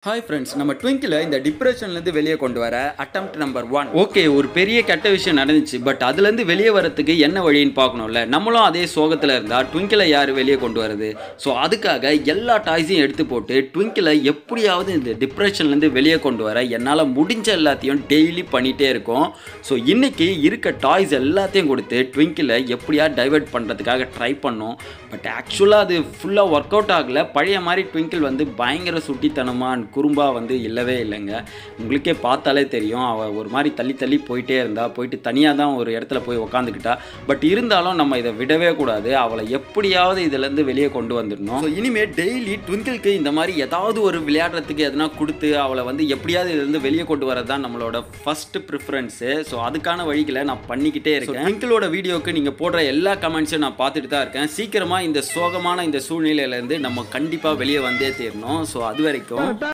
hi friends நம்ம ட்விங்கில் இந்த டிப்ரெஷன்லேருந்து வெளியே கொண்டு வர அட்டம்ப்ட் நம்பர் ஒன் ஓகே ஒரு பெரிய கெட்ட விஷயம் நடந்துச்சு பட் அதுலேருந்து வெளியே வரத்துக்கு என்ன வழின்னு பார்க்கணும்ல நம்மளும் அதே சோகத்தில் இருந்தால் ட்விங்கில் யார் வெளியே கொண்டு வரது ஸோ அதுக்காக எல்லா டாய்ஸையும் எடுத்து போட்டு ட்விங்கில் எப்படியாவது இந்த டிப்ரெஷன்லேருந்து வெளியே கொண்டு வர என்னால் முடிஞ்ச எல்லாத்தையும் டெய்லி பண்ணிகிட்டே இருக்கோம் ஸோ இன்னைக்கு இருக்க டாய்ஸ் எல்லாத்தையும் கொடுத்து ட்விங்கில் எப்படியா டைவர்ட் பண்ணுறதுக்காக ட்ரை பண்ணோம் பட் ஆக்சுவலாக அது ஃபுல்லாக ஒர்க் அவுட் ஆகலை பழைய மாதிரி ட்விங்கிள் வந்து பயங்கர சுட்டித்தனமாக and குறும்பா வந்து இல்லவே இல்லைங்க உங்களுக்கே பார்த்தாலே தெரியும் அவள் ஒரு மாதிரி தள்ளி தள்ளி போயிட்டே இருந்தா போயிட்டு தனியாக தான் ஒரு இடத்துல போய் உக்காந்துக்கிட்டா பட் இருந்தாலும் நம்ம இதை விடவே கூடாது அவளை எப்படியாவது இதுலேருந்து வெளியே கொண்டு வந்துடணும் ஸோ இனிமேல் டெய்லி ட்விங்கிள்க்கு இந்த மாதிரி ஏதாவது ஒரு விளையாடுறதுக்கு எதனா கொடுத்து அவளை வந்து எப்படியாவது இதுலேருந்து வெளியே கொண்டு வரது தான் நம்மளோட ஃபர்ஸ்ட் ப்ரிஃபரன்ஸு ஸோ அதுக்கான வழிகளை நான் பண்ணிக்கிட்டே இருக்கேன் ட்விங்கிளோட வீடியோக்கு நீங்கள் போடுற எல்லா கமெண்ட்ஸும் நான் பார்த்துட்டு தான் இருக்கேன் சீக்கிரமாக இந்த சோகமான இந்த சூழ்நிலையிலேருந்து நம்ம கண்டிப்பாக வெளியே வந்தே தீரணும் ஸோ அது வரைக்கும்